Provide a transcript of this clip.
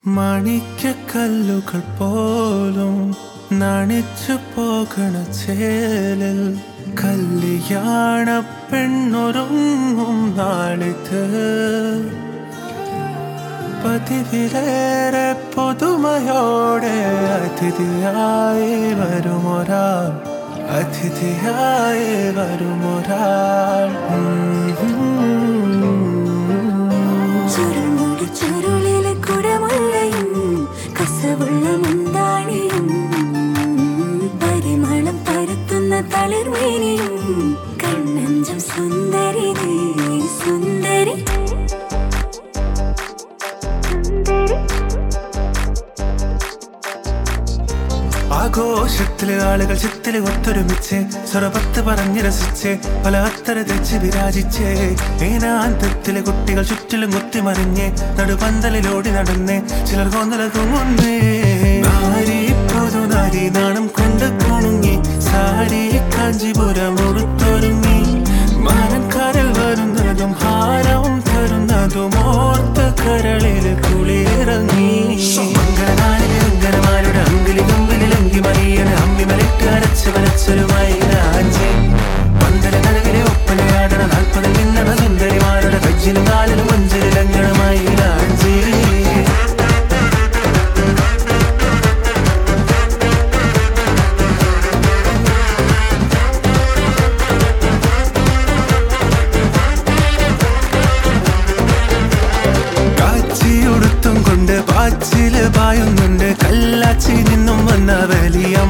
മാണിക്യക്കല്ലുകൾ പോലും നണിച്ചു പോകണ ചേലിൽ കല്യാണ പെണ്ണൊരുങ്ങും നാളിത് പതിവിലേറെ പുതുമയോടെ അതിഥിയായി വരുമൊരാൾ അതിഥിയായി വരുമൊരാൾ ചുരുമുടി ചുരുളിലെ കുടമുള്ളയും കസവുള്ള മുന്താണിയും പരിമളം പരത്തുന്ന തളിർമേനിയും കണ്ണഞ്ചം സുന്ദരി നീ സുന്ദരി ആഘോഷത്തില് ആളുകൾ ചിത്തില് ഒത്തൊരുമിച്ച് സ്വരപത്ത് പറഞ്ഞ് രസിച്ച് പല അത്തര തെച്ച് വിരാജിച്ച് ഏനാന്തത്തിലെ കുട്ടികൾ ചുറ്റിലും കുത്തിമറിഞ്ഞ് നടുപന്തലിലോടി നടന്ന് ചിലർ കൊന്നല തൂങ്ങുന്നേ നാരി പുതുനാരി നാണം കൊണ്ട് കുണുങ്ങി സാരി കാഞ്ചിപുരം ഉടുത്തൊരുങ്ങി മാനക്കാരിൽ വരുന്നതും ഹാരവും തരുന്നതും ഓർത്ത് കരളിൽ കുളിയിറങ്ങി മംഗളനാളിലെ അങ്കനമാരുടെ അങ്കിളി കമ്പിളിൽ അങ്കി മറിയണ അമ്മി മലിട്ട് അരച്ച് വരച്ചൊരു മൈലാഞ്ചി പന്തല നനവിലെ ഒപ്പനയാടണ നാൽപ്പതിൽ നിന്നണ സുന്ദരിമാരുടെ കജ്ജിലും കാലിലും മഞ്ചലിൽ അങ്കണ മൈലാഞ്ചി കാച്ചിയുടുത്തും കൊണ്ട് പാച്ചില് പായുന്നുണ്ട് കല്ലാച്ചി നിന്നും വന്ന വലിയ